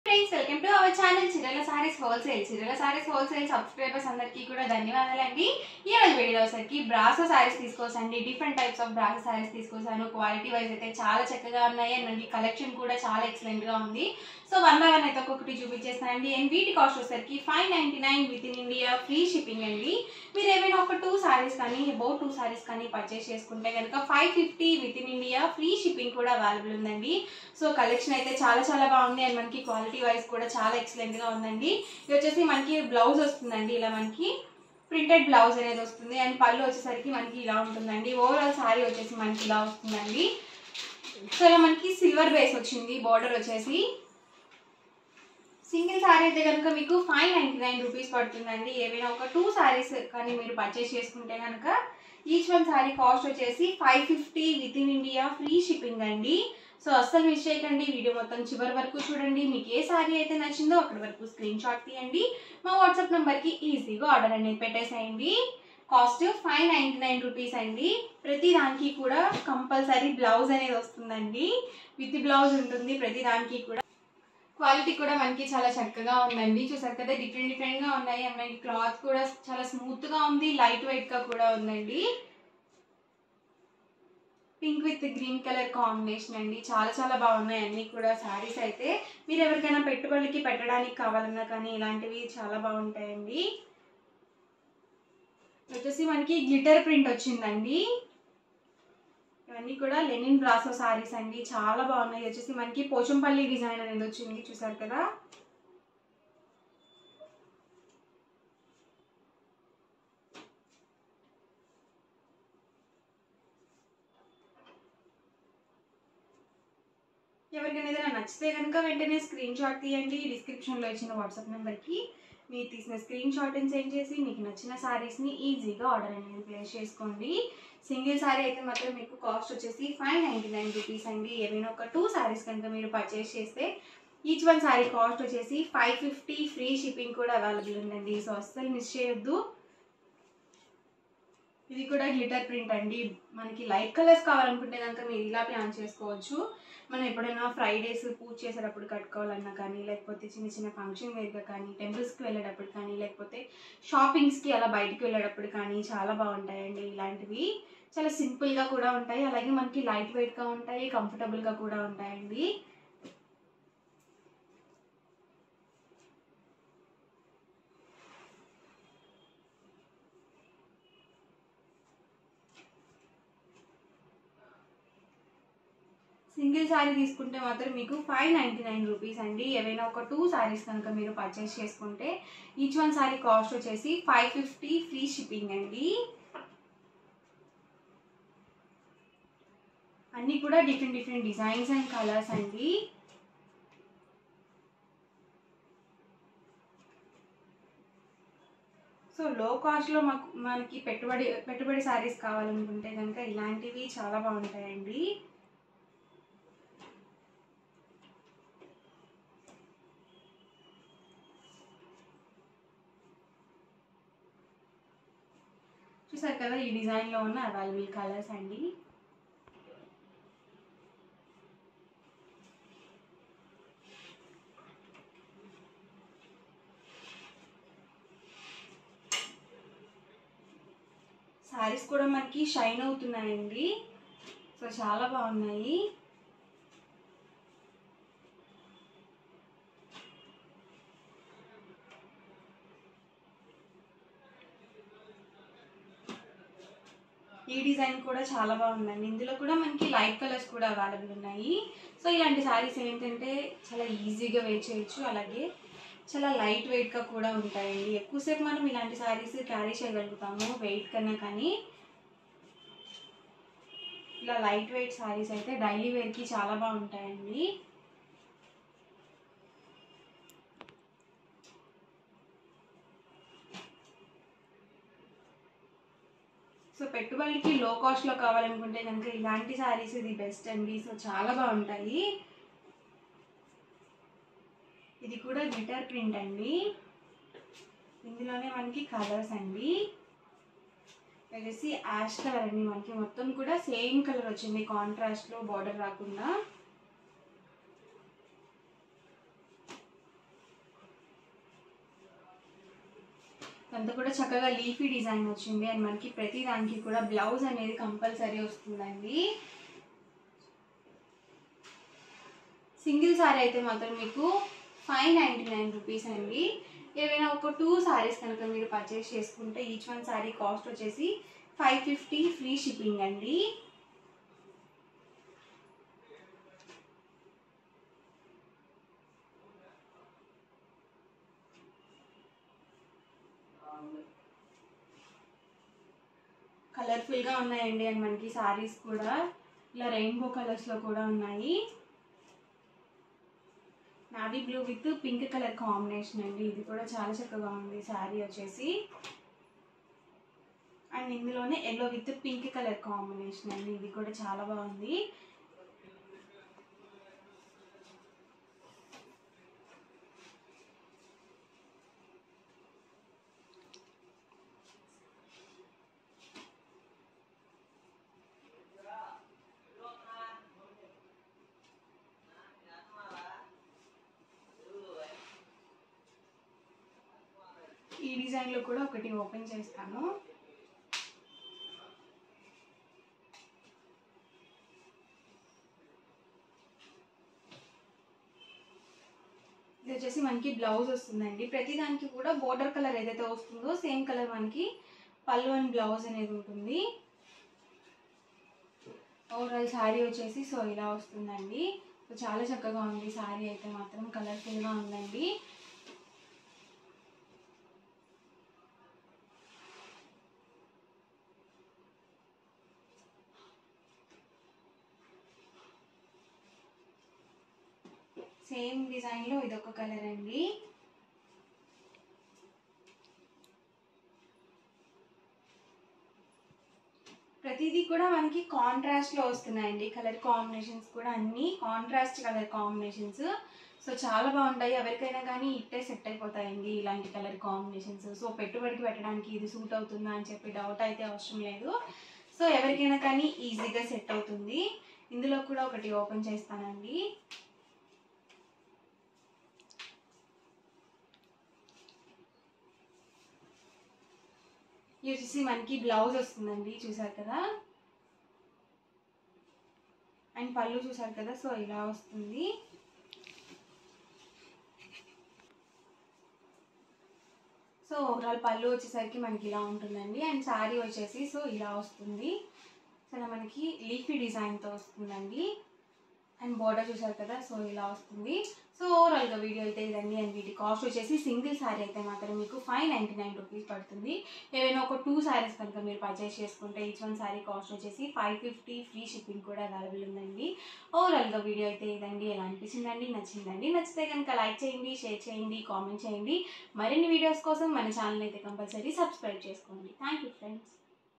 friends welcome to our channel Chirala saris wholesale Chirala saris wholesale subscribers అందరికీ కూడా ధన్యవాదాలండి ఈ రోజు వీడియో వచ్చేసరికి బ్రాసో సారీస్ తీసుకొచ్చండి different types of brasso saris తీసుకొచ్చాను క్వాలిటీ వైజ్ అయితే చాలా చక్కగా ఉన్నాయి అండ్ కలెక్షన్ కూడా చాలా ఎక్సలెంట్ గా ఉంది సో వన్ బై వన్ అయితే ఒక్కొక్కటి చూపించేస్తానండి అండ్ వీటి కాస్ట్ వచ్చేసరికి five ninety nine within India free shipping అండి మీరు ఏమైనా ఒక టూ సారీస్ కానీ అబౌట్ టూ సారీస్ కానీ పర్చేస్ చేసుకుంటే కనుక five fifty within India free shipping కూడా అవైలబుల్ ఉందండి సో కలెక్షన్ అయితే చాలా చాలా బాగుంది అండ్ మనకి క్వాలిటీ వైజ్ కూడా చాలా ఎక్సలెంట్ గా ఉందండి ఇది వచ్చేసి మనకి బ్లౌజ్ వస్తుందండి ఇలా మనకి ప్రింటెడ్ బ్లౌజ్ అనేది వస్తుంది అండ్ పళ్ళు వచ్చేసరికి మనకి ఇలా ఉంటుందండి ఓవరాల్ సారీ వచ్చేసి మనకి ఇలా వస్తుందండి సో ఇలా మనకి సిల్వర్ బేస్ వచ్చింది బార్డర్ వచ్చేసి సింగిల్ సారీ అయితే కనుక మీకు ఫైవ్ నైంటీ నైన్ రూపీస్ పడుతుందండి ఏవైనా ఒక టూ సారీస్ కానీ మీరు పర్చేస్ చేసుకుంటే కనుక ఈచ్ వన్ సారీ కాస్ట్ వచ్చేసి five fifty within India free shipping అండి సో అస్సలు మిస్ చేయకండి వీడియో మొత్తం చివరి వరకు చూడండి మీకు ఏ సారీ అయితే నచ్చిందో అక్కడి వరకు స్క్రీన్ షాట్ తీయండి మా వాట్సాప్ నెంబర్కి ఈజీగా ఆర్డర్ అనేది పెట్టేసేయండి cost five ninety nine rupees అండి ప్రతి దానికి కూడా కంపల్సరీ బ్లౌజ్ అనేది వస్తుందండి విత్ బ్లౌజ్ ఉంటుంది ప్రతి దానికి కూడా క్వాలిటీ కూడా మనకి చాలా చక్కగా ఉందండి చూసారు కదా డిఫరెంట్ డిఫరెంట్ గా ఉన్నాయి అండ్ మనకి క్లాత్ కూడా చాలా స్మూత్ గా ఉంది లైట్ వెయిట్ గా కూడా ఉందండి pink with green colour combination అండి చాలా చాలా బాగున్నాయి అన్ని కూడా శారీస్ అయితే మీరు ఎవరికైనా పెట్టుబడికి పెట్టడానికి కావాలన్నా కానీ ఇలాంటివి చాలా బాగుంటాయండి వచ్చేసి మనకి గ్లిటర్ ప్రింట్ వచ్చిందండి ఇవన్నీ కూడా లెనిన్ బ్రాసో సారీస్ అండి చాలా బాగున్నాయి ఇది వచ్చేసి మనకి పోచంపల్లి డిజైన్ అనేది వచ్చింది చూసారు కదా ఎవరికైనా ఏదైనా నచ్చితే కనుక వెంటనే స్క్రీన్ షాట్ తీయండి డిస్క్రిప్షన్లో ఇచ్చిన వాట్సాప్ నెంబర్కి మీరు తీసిన స్క్రీన్ షాట్ని సెండ్ చేసి మీకు నచ్చిన శారీస్ని ఈజీగా ఆర్డర్ అనేది ప్లేస్ చేసుకోండి సింగిల్ శారీ అయితే మాత్రం మీకు కాస్ట్ వచ్చేసి ఫైవ్ నైంటీ నైన్ రూపీస్ అండి ఏమైనా ఒక టూ శారీస్ కనుక మీరు పర్చేస్ చేస్తే ఈచ్ వన్ శారీ కాస్ట్ వచ్చేసి ఫైవ్ ఫిఫ్టీ ఫ్రీ షిప్పింగ్ కూడా అవైలబుల్ ఉందండి సో అస్సలు మిస్ చేయొద్దు ఇది కూడా గ్లిటర్ ప్రింట్ అండి మనకి లైట్ కలర్స్ కావాలనుకుంటే కనుక మీరు ఇలా ప్లాన్ చేసుకోవచ్చు మనం ఎప్పుడైనా ఫ్రైడేస్ పూజ చేసేటప్పుడు కట్టుకోవాలన్నా కానీ లేకపోతే చిన్న చిన్న ఫంక్షన్ వేర్గా కానీ టెంపుల్స్కి వెళ్ళేటప్పుడు కానీ లేకపోతే షాపింగ్స్కి అలా బయటికి వెళ్ళేటప్పుడు కానీ చాలా బాగుంటాయండి ఇలాంటివి చాలా సింపుల్గా కూడా ఉంటాయి అలాగే మనకి లైట్ వెయిట్గా ఉంటాయి కంఫర్టబుల్గా కూడా ఉంటాయండి సింగిల్ శారీ తీసుకుంటే మాత్రం మీకు ఫైవ్ నైంటీ నైన్ రూపీస్ అండి ఏవైనా ఒక టూ శారీస్ కనుక మీరు పర్చేస్ చేసుకుంటే ఈచ్ వన్ శారీ కాస్ట్ వచ్చేసి ఫైవ్ ఫిఫ్టీ ఫ్రీ షిప్పింగ్ అండి అన్నీ కూడా different different designs and colours అండి సో లో కాస్ట్లో మాకు మనకి పెట్టుబడి పెట్టుబడి శారీస్ కావాలనుకుంటే కనుక ఇలాంటివి చాలా బాగుంటాయండి చూసారు కదా ఈ డిజైన్లో ఉన్న అవైలబుల్ కలర్స్ అండి శారీస్ కూడా మనకి షైన్ అవుతున్నాయండి సో చాలా బాగున్నాయి ఈ డిజైన్ కూడా చాలా బాగుందండి ఇందులో కూడా మనకి లైట్ కలర్స్ కూడా అవైలబుల్ ఉన్నాయి సో ఇలాంటి శారీస్ ఏంటంటే చాలా ఈజీగా వేర్ చేయొచ్చు అలాగే చాలా లైట్ వెయిట్గా కూడా ఉంటాయండి ఎక్కువసేపు మనం ఇలాంటి శారీస్ క్యారీ చేయగలుగుతాము వెయిట్ కన్నా కానీ ఇలా లైట్ వెయిట్ శారీస్ అయితే డైలీ వేర్కి చాలా బాగుంటాయండి సో పెట్టుబడికి లో కాస్ట్లో కావాలనుకుంటే కనుక ఇలాంటి శారీస్ ఇది బెస్ట్ అండి సో చాలా బాగుంటాయి ఇది కూడా గ్లిటర్ ప్రింట్ అండి ఇందులోనే మనకి కలర్స్ అండి వచ్చేసి యాష్ కలర్ అండి మనకి మొత్తం కూడా సేమ్ కలర్ వచ్చింది కాంట్రాస్ట్లో బార్డర్ రాకుండా అంతా కూడా చక్కగా లీఫీ డిజైన్ వచ్చింది అండ్ మనకి ప్రతి దానికి కూడా బ్లౌజ్ అనేది కంపల్సరీ వస్తుందండి సింగిల్ సారీ అయితే మాత్రం మీకు ఫైవ్ నైంటీ నైన్ రూపీస్ అండి ఏవైనా ఒక టూ సారీస్ కనుక మీరు పర్చేస్ చేసుకుంటే ఈచ్ వన్ సారీ కాస్ట్ వచ్చేసి ఫైవ్ ఫిఫ్టీ ఫ్రీ షిప్పింగ్ అండి కలర్ఫుల్గా ఉన్నాయండి అండ్ మనకి సారీస్ కూడా ఇలా రెయిన్బో కలర్స్లో కూడా ఉన్నాయి navy blue with pink colour combination అండి ఇది కూడా చాలా చక్కగా ఉంది శారీ వచ్చేసి అండ్ ఇందులోనే yellow with pink colour combination అండి ఇది కూడా చాలా బాగుంది ఈ డిజైన్లో కూడా ఒకటి ఓపెన్ చేస్తాను ఇది వచ్చేసి మనకి బ్లౌజ్ వస్తుందండి ప్రతి దానికి కూడా బోర్డర్ కలర్ ఏదైతే వస్తుందో సేమ్ కలర్ మనకి పళ్ళు అండ్ బ్లౌజ్ అనేది ఉంటుంది ఓవరాల్ శారీ వచ్చేసి సో ఇలా వస్తుందండి సో చాలా చక్కగా ఉంది శారీ అయితే మాత్రం కలర్ఫుల్గా ఉందండి సేమ్ డిజైన్లో ఇదొక కలర్ అండి ప్రతిదీ కూడా మనకి కాంట్రాస్ట్లో వస్తున్నాయండి కలర్ కాంబినేషన్స్ కూడా అన్నీ కాంట్రాస్ట్ కలర్ కాంబినేషన్స్ సో చాలా బాగుంటాయి ఎవరికైనా కానీ ఇట్టే సెట్ అయిపోతాయండి ఇలాంటి కలర్ కాంబినేషన్స్ సో పెట్టుబడికి పెట్టడానికి ఇది సూట్ అవుతుందా అని చెప్పి డౌట్ అయితే అవసరం లేదు సో ఎవరికైనా కానీ ఈజీగా సెట్ అవుతుంది ఇందులో కూడా ఒకటి ఓపెన్ చేస్తానండి ఇది వచ్చేసి మనకి బ్లౌజ్ వస్తుందండి చూసారు కదా అండ్ పళ్ళు చూసారు కదా సో ఇలా వస్తుంది సో ఓవరాల్ పళ్ళు వచ్చేసరికి మనకి ఇలా ఉంటుందండి అండ్ శారీ వచ్చేసి సో ఇలా వస్తుంది సో ఇలా మనకి లీఫీ డిజైన్తో వస్తుందండి అండ్ బార్డర్ చూసారు కదా సో ఇలా వస్తుంది సో ఓవరాల్గా వీడియో అయితే ఇదండి అండ్ వీటి కాస్ట్ వచ్చేసి సింగిల్ శారీ అయితే మాత్రం మీకు ఫైవ్ నైంటీ నైన్ రూపీస్ పడుతుంది ఏవైనా ఒక టూ శారీస్ కనుక మీరు పర్చేస్ చేసుకుంటే ఈచ్ వన్ శారీ కాస్ట్ వచ్చేసి ఫైవ్ ఫిఫ్టీ ఫ్రీ షిప్పింగ్ కూడా అవైలబుల్ ఉందండి ఓవరాల్గా వీడియో అయితే ఇదండి ఎలా అనిపించిందండి నచ్చిందండి నచ్చితే కనుక లైక్ చేయండి షేర్ చేయండి కామెంట్ చేయండి మరిన్ని వీడియోస్ కోసం మన ఛానల్ అయితే కంపల్సరీ సబ్స్క్రైబ్ చేసుకోండి థ్యాంక్ యూ ఫ్రెండ్స్